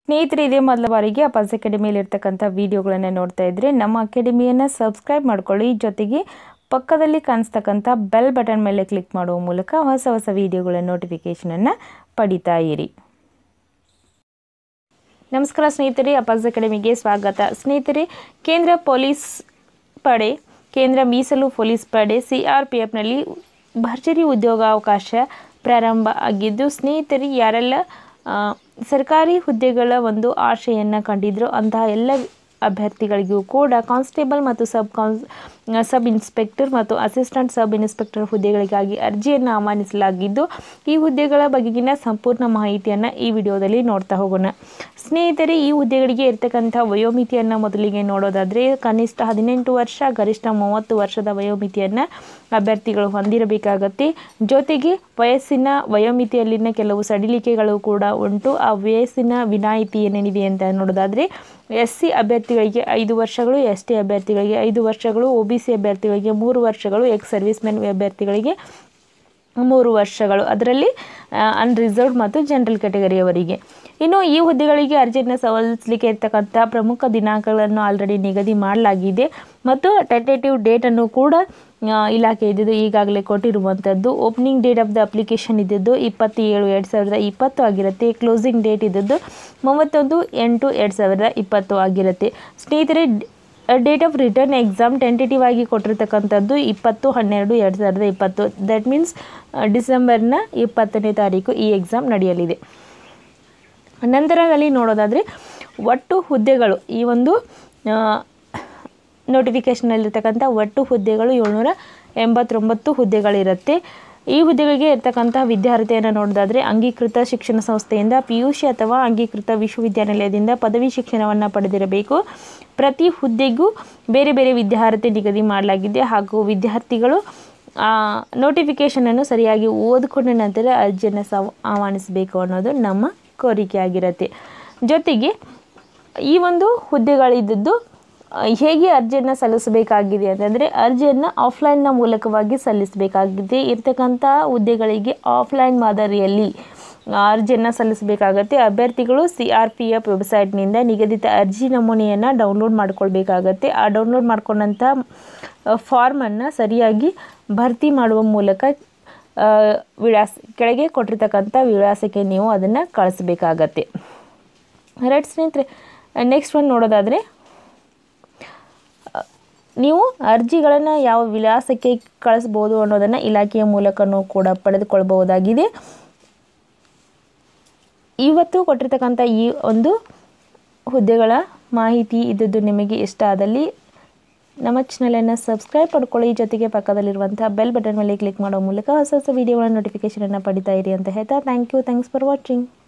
ಸ್ನೇಹಿತರೆ ಇದೇ ಮೊದಲ ಬಾರಿಗೆ ಅಪಾಸ್ ಅಕಾಡೆಮಿಯಲ್ಲಿ ಇರ್ತಕ್ಕಂಥ ವಿಡಿಯೋಗಳನ್ನು ನೋಡ್ತಾ ಇದ್ರೆ ನಮ್ಮ ಅಕಾಡೆಮಿಯನ್ನು ಸಬ್ಸ್ಕ್ರೈಬ್ ಮಾಡ್ಕೊಳ್ಳಿ ಜೊತೆಗೆ ಪಕ್ಕದಲ್ಲಿ ಕಾಣಿಸ್ತಕ್ಕಂಥ ಬೆಲ್ ಬಟನ್ ಮೇಲೆ ಕ್ಲಿಕ್ ಮಾಡುವ ಮೂಲಕ ಹೊಸ ಹೊಸ ವಿಡಿಯೋಗಳ ನೋಟಿಫಿಕೇಷನನ್ನು ಪಡಿತಾ ಇರಿ ನಮಸ್ಕಾರ ಸ್ನೇಹಿತರೆ ಅಪಾಸ್ ಅಕಾಡೆಮಿಗೆ ಸ್ವಾಗತ ಸ್ನೇಹಿತರೆ ಕೇಂದ್ರ ಪೊಲೀಸ್ ಪಡೆ ಕೇಂದ್ರ ಮೀಸಲು ಪೊಲೀಸ್ ಪಡೆ ಸಿ ಆರ್ ಪಿ ಎಫ್ನಲ್ಲಿ ಭರ್ಜರಿ ಉದ್ಯೋಗಾವಕಾಶ ಪ್ರಾರಂಭ ಆಗಿದ್ದು ಸ್ನೇಹಿತರೆ ಯಾರೆಲ್ಲ ಆ, ಸರ್ಕಾರಿ ಹುದ್ದೆಗಳ ಒಂದು ಆಶೆಯನ್ನು ಕಂಡಿದ್ರು ಅಂತಹ ಎಲ್ಲ ಅಭ್ಯರ್ಥಿಗಳಿಗೂ ಕೂಡ ಕಾನ್ಸ್ಟೇಬಲ್ ಮತ್ತು ಸಬ್ ಕಾನ್ಸ್ ಸಬ್ ಇನ್ಸ್ಪೆಕ್ಟರ್ ಮತ್ತು ಅಸಿಸ್ಟೆಂಟ್ ಸಬ್ ಇನ್ಸ್ಪೆಕ್ಟರ್ ಹುದ್ದೆಗಳಿಗಾಗಿ ಅರ್ಜಿಯನ್ನು ಆಹ್ವಾನಿಸಲಾಗಿದ್ದು ಈ ಹುದ್ದೆಗಳ ಬಗೆಗಿನ ಸಂಪೂರ್ಣ ಮಾಹಿತಿಯನ್ನು ಈ ವಿಡಿಯೋದಲ್ಲಿ ನೋಡ್ತಾ ಹೋಗೋಣ ಸ್ನೇಹಿತರೆ ಈ ಹುದ್ದೆಗಳಿಗೆ ಇರ್ತಕ್ಕಂಥ ವಯೋಮಿತಿಯನ್ನು ಮೊದಲಿಗೆ ನೋಡೋದಾದರೆ ಕನಿಷ್ಠ ಹದಿನೆಂಟು ವರ್ಷ ಗರಿಷ್ಠ ಮೂವತ್ತು ವರ್ಷದ ವಯೋಮಿತಿಯನ್ನು ಅಭ್ಯರ್ಥಿಗಳು ಹೊಂದಿರಬೇಕಾಗತ್ತೆ ಜೊತೆಗೆ ವಯಸ್ಸಿನ ವಯೋಮಿತಿಯಲ್ಲಿನ ಕೆಲವು ಸಡಿಲಿಕೆಗಳು ಕೂಡ ಉಂಟು ಆ ವಯಸ್ಸಿನ ವಿನಾಯಿತಿ ಏನೇನಿದೆ ಅಂತ ನೋಡೋದಾದರೆ ಎಸ್ ಸಿ ಅಭ್ಯರ್ಥಿಗಳಿಗೆ ಐದು ವರ್ಷಗಳು ಎಸ್ ಟಿ ಅಭ್ಯರ್ಥಿಗಳಿಗೆ ಐದು ವರ್ಷಗಳು ಒ ಬಿ ಸಿ ಅಭ್ಯರ್ಥಿಗಳಿಗೆ ಮೂರು ವರ್ಷಗಳು ಎಕ್ಸ್ ಸರ್ವಿಸ್ ಮೆನ್ ಅಭ್ಯರ್ಥಿಗಳಿಗೆ ಮೂರು ವರ್ಷಗಳು ಅದರಲ್ಲಿ ಅನ್ರಿಸರ್ವ್ಡ್ ಮತ್ತು ಜನರಲ್ ಕ್ಯಾಟಗರಿಯವರಿಗೆ ಇನ್ನು ಈ ಹುದ್ದೆಗಳಿಗೆ ಅರ್ಜಿಯನ್ನು ಸಲ್ಲಿಸಲಿಕ್ಕೆ ಇರ್ತಕ್ಕಂಥ ಪ್ರಮುಖ ದಿನಾಂಕಗಳನ್ನು ಆಲ್ರೆಡಿ ನಿಗದಿ ಮಾಡಲಾಗಿದೆ ಮತ್ತು ಟೆಂಟೇಟಿವ್ ಡೇಟನ್ನು ಕೂಡ ಆ, ಇಲಾಖೆ ಇದ್ದಿದ್ದು ಈಗಾಗಲೇ ಕೊಟ್ಟಿರುವಂಥದ್ದು opening date of the application ಇದ್ದಿದ್ದು ಇಪ್ಪತ್ತೇಳು ಎರಡು ಸಾವಿರದ ಇಪ್ಪತ್ತು ಆಗಿರುತ್ತೆ ಕ್ಲೋಸಿಂಗ್ ಡೇಟ್ ಇದ್ದದ್ದು ಮೂವತ್ತೊಂದು ಎಂಟು ಎರಡು ಸಾವಿರದ ಇಪ್ಪತ್ತು ಆಗಿರುತ್ತೆ ಸ್ನೇಹಿತರೆ date of written exam tentative ಆಗಿ ಕೊಟ್ಟಿರ್ತಕ್ಕಂಥದ್ದು ಇಪ್ಪತ್ತು ಹನ್ನೆರಡು ಎರಡು ಸಾವಿರದ ಇಪ್ಪತ್ತು ದಟ್ ಮೀನ್ಸ್ ಡಿಸೆಂಬರ್ನ ಇಪ್ಪತ್ತನೇ ತಾರೀಕು ಈ ಎಕ್ಸಾಮ್ ನಡೆಯಲಿದೆ ನಂತರದಲ್ಲಿ ನೋಡೋದಾದರೆ ಒಟ್ಟು ಹುದ್ದೆಗಳು ಈ ಒಂದು ನೋಟಿಫಿಕೇಷನಲ್ಲಿರ್ತಕ್ಕಂಥ ಒಟ್ಟು ಹುದ್ದೆಗಳು ಏಳ್ನೂರ ಎಂಬತ್ತೊಂಬತ್ತು ಹುದ್ದೆಗಳಿರುತ್ತೆ ಈ ಹುದ್ದೆಗಳಿಗೆ ಇರ್ತಕ್ಕಂಥ ವಿದ್ಯಾರ್ಥಿಯನ್ನು ನೋಡೋದಾದರೆ ಅಂಗೀಕೃತ ಶಿಕ್ಷಣ ಸಂಸ್ಥೆಯಿಂದ ಪಿ ಯು ಸಿ ಅಥವಾ ಅಂಗೀಕೃತ ವಿಶ್ವವಿದ್ಯಾನಿಲಯದಿಂದ ಪದವಿ ಶಿಕ್ಷಣವನ್ನು ಪಡೆದಿರಬೇಕು ಪ್ರತಿ ಹುದ್ದೆಗೂ ಬೇರೆ ಬೇರೆ ವಿದ್ಯಾರ್ಥಿ ನಿಗದಿ ಮಾಡಲಾಗಿದೆ ಹಾಗೂ ವಿದ್ಯಾರ್ಥಿಗಳು ನೋಟಿಫಿಕೇಷನನ್ನು ಸರಿಯಾಗಿ ಓದಿಕೊಂಡ ನಂತರ ಅರ್ಜಿಯನ್ನು ಸಹ ಆಹ್ವಾನಿಸಬೇಕು ಅನ್ನೋದು ನಮ್ಮ ಕೋರಿಕೆ ಆಗಿರುತ್ತೆ ಜೊತೆಗೆ ಈ ಒಂದು ಹುದ್ದೆಗಳಿದ್ದದ್ದು ಆ, ಹೇಗೆ ಅರ್ಜಿಯನ್ನು ಸಲ್ಲಿಸಬೇಕಾಗಿದೆ ಅಂತಂದರೆ ಅರ್ಜಿಯನ್ನು ಆಫ್ಲೈನ್ನ ಮೂಲಕವಾಗಿ ಸಲ್ಲಿಸಬೇಕಾಗಿದೆ ಇರ್ತಕ್ಕಂಥ ಹುದ್ದೆಗಳಿಗೆ ಆಫ್ಲೈನ್ ಮಾದರಿಯಲ್ಲಿ ಅರ್ಜಿಯನ್ನು ಸಲ್ಲಿಸಬೇಕಾಗತ್ತೆ ಅಭ್ಯರ್ಥಿಗಳು ಸಿ ಆರ್ ಪಿ ಎಫ್ ವೆಬ್ಸೈಟ್ನಿಂದ ನಿಗದಿತ ಅರ್ಜಿ ನಮೂನೆಯನ್ನು ಡೌನ್ಲೋಡ್ ಮಾಡ್ಕೊಳ್ಬೇಕಾಗತ್ತೆ ಆ ಡೌನ್ಲೋಡ್ ಮಾಡ್ಕೊಂಡಂಥ ಫಾರ್ಮನ್ನು ಸರಿಯಾಗಿ ಭರ್ತಿ ಮಾಡುವ ಮೂಲಕ ಆ, ವಿಳಾಸ ಕೆಳಗೆ ಕೊಟ್ಟಿರ್ತಕ್ಕಂಥ ವಿಳಾಸಕ್ಕೆ ನೀವು ಅದನ್ನು ಕಳಿಸ್ಬೇಕಾಗತ್ತೆ ರೈಟ್ ಸ್ನೇಹಿತರೆ ನೆಕ್ಸ್ಟ್ ಒನ್ ನೋಡೋದಾದರೆ ನೀವು ಅರ್ಜಿಗಳನ್ನು ಯಾವ ವಿಳಾಸಕ್ಕೆ ಕಳಿಸ್ಬೋದು ಅನ್ನೋದನ್ನು ಇಲಾಖೆಯ ಮೂಲಕನೂ ಕೂಡ ಪಡೆದುಕೊಳ್ಬಹುದಾಗಿದೆ ಇವತ್ತು ಕೊಟ್ಟಿರ್ತಕ್ಕಂಥ ಈ ಒಂದು ಹುದ್ದೆಗಳ ಮಾಹಿತಿ ಇದ್ದದ್ದು ನಿಮಗೆ ಇಷ್ಟ ಆದಲ್ಲಿ ನಮ್ಮ ಚಾನಲನ್ನು ಸಬ್ಸ್ಕ್ರೈಬ್ ಮಾಡ್ಕೊಳ್ಳಿ ಜೊತೆಗೆ ಪಕ್ಕದಲ್ಲಿರುವಂಥ ಬೆಲ್ ಬಟನ್ ಮೇಲೆ ಕ್ಲಿಕ್ ಮಾಡೋ ಮೂಲಕ ಹೊಸ ಹೊಸ ವೀಡಿಯೋಗಳ ನೋಟಿಫಿಕೇಷನನ್ನು ಪಡಿತಾ ಇರಿ ಅಂತ ಹೇಳ್ತಾ thank you thanks for watching